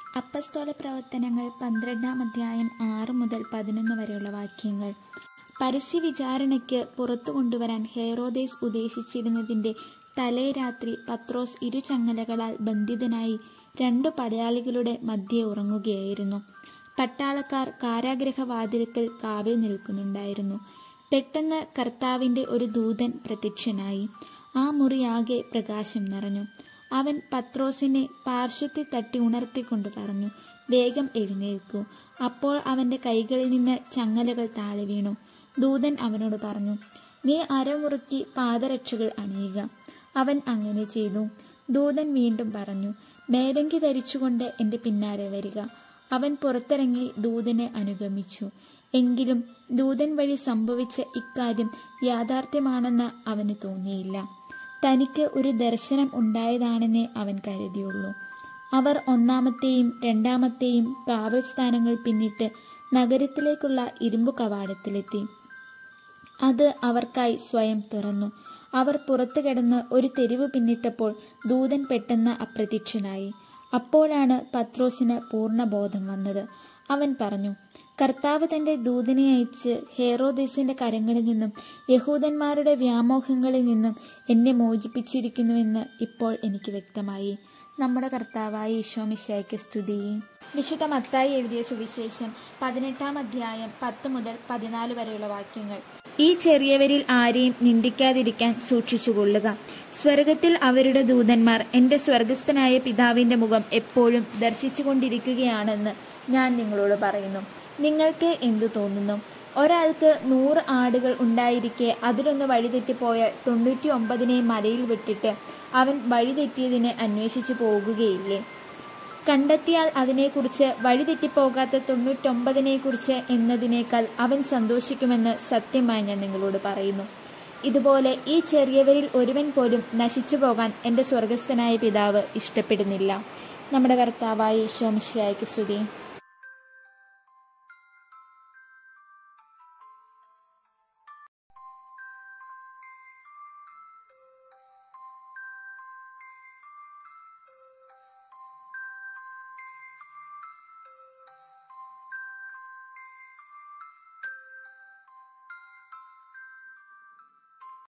അപ്പസ്തോല പ്രവർത്തനങ്ങൾ പന്ത്രണ്ടാം അധ്യായം ആറ് മുതൽ പതിനൊന്ന് വരെയുള്ള വാക്യങ്ങൾ പരസ്യ വിചാരണയ്ക്ക് പുറത്തു കൊണ്ടുവരാൻ ഹെറോദേസ് ഉദ്ദേശിച്ചിരുന്നതിന്റെ തലേ രാത്രി പത്രോസ് ഇരുചങ്ങലകളാൽ ബന്ധിതനായി രണ്ടു പടയാളികളുടെ മധ്യേ ഉറങ്ങുകയായിരുന്നു പട്ടാളക്കാർ കാരാഗ്രഹവാതിൽക്കൽ കാവൽ നിൽക്കുന്നുണ്ടായിരുന്നു പെട്ടെന്ന് കർത്താവിന്റെ ഒരു ദൂതൻ പ്രത്യക്ഷനായി ആ മുറിയാകെ പ്രകാശം നിറഞ്ഞു അവൻ പത്രോസിനെ പാർശ്വത്തിൽ തട്ടി ഉണർത്തിക്കൊണ്ട് പറഞ്ഞു വേഗം എഴുന്നേൽക്കൂ അപ്പോൾ അവന്റെ കൈകളിൽ നിന്ന് ചങ്ങലകൾ താഴെ വീണു ദൂതൻ അവനോട് പറഞ്ഞു നീ അരമുറുക്കി പാദരക്ഷകൾ അണിയുക അവൻ അങ്ങനെ ചെയ്തു ദൂതൻ വീണ്ടും പറഞ്ഞു മേലങ്കി ധരിച്ചുകൊണ്ട് എന്റെ പിന്നാലെ വരിക അവൻ പുറത്തിറങ്ങി ദൂതനെ അനുഗമിച്ചു എങ്കിലും ദൂതൻ വഴി സംഭവിച്ച ഇക്കാര്യം യാഥാർത്ഥ്യമാണെന്ന് അവന് തോന്നിയില്ല തനിക്ക് ഒരു ദർശനം ഉണ്ടായതാണെന്നേ അവൻ കരുതിയുള്ളൂ അവർ ഒന്നാമത്തെയും രണ്ടാമത്തെയും കാവൽ സ്ഥാനങ്ങൾ പിന്നിട്ട് നഗരത്തിലേക്കുള്ള ഇരുമ്പു കവാടത്തിലെത്തി അത് അവർക്കായി സ്വയം തുറന്നു അവർ പുറത്തു കിടന്ന് ഒരു തെരുവ് പിന്നിട്ടപ്പോൾ ദൂതൻ പെട്ടെന്ന് അപ്രത്യക്ഷനായി അപ്പോഴാണ് പത്രോസിന് പൂർണ്ണബോധം വന്നത് അവൻ പറഞ്ഞു കർത്താവ് തന്റെ ദൂതനെ അയച്ച് ഹേറോദേസിന്റെ കരങ്ങളിൽ നിന്നും യഹൂദന്മാരുടെ വ്യാമോഹങ്ങളിൽ നിന്നും എന്നെ മോചിപ്പിച്ചിരിക്കുന്നുവെന്ന് ഇപ്പോൾ എനിക്ക് വ്യക്തമായി നമ്മുടെ കർത്താവായ ഈശോമിശായ്ക്ക് സ്തുതി വിശുദ്ധ മത്തായി എഴുതിയ സുവിശേഷം പതിനെട്ടാം അധ്യായം പത്ത് മുതൽ പതിനാല് വരെയുള്ള വാക്യങ്ങൾ ഈ ചെറിയവരിൽ ആരെയും നിന്ദിക്കാതിരിക്കാൻ സൂക്ഷിച്ചുകൊള്ളുക സ്വർഗത്തിൽ അവരുടെ ദൂതന്മാർ എന്റെ സ്വർഗസ്ഥനായ പിതാവിന്റെ മുഖം എപ്പോഴും ദർശിച്ചുകൊണ്ടിരിക്കുകയാണെന്ന് ഞാൻ നിങ്ങളോട് പറയുന്നു നിങ്ങൾക്ക് എന്തു തോന്നുന്നു ഒരാൾക്ക് നൂറ് ആടുകൾ ഉണ്ടായിരിക്കെ അതിലൊന്ന് വഴിതെറ്റിപ്പോയാൽ തൊണ്ണൂറ്റി ഒമ്പതിനെ മലയിൽ വിട്ടിട്ട് അവൻ വഴിതെറ്റിയതിനെ അന്വേഷിച്ചു പോകുകയില്ലേ കണ്ടെത്തിയാൽ അതിനെക്കുറിച്ച് വഴിതെറ്റിപ്പോകാത്ത തൊണ്ണൂറ്റൊമ്പതിനെക്കുറിച്ച് എന്നതിനേക്കാൾ അവൻ സന്തോഷിക്കുമെന്ന് സത്യമായി ഞാൻ നിങ്ങളോട് പറയുന്നു ഇതുപോലെ ഈ ചെറിയവരിൽ ഒരുവൻ പോലും നശിച്ചു പോകാൻ എൻ്റെ സ്വർഗസ്ഥനായ പിതാവ് ഇഷ്ടപ്പെടുന്നില്ല നമ്മുടെ കർത്താവായ ഈശോമിശിയായ്ക്ക് സ്തുതി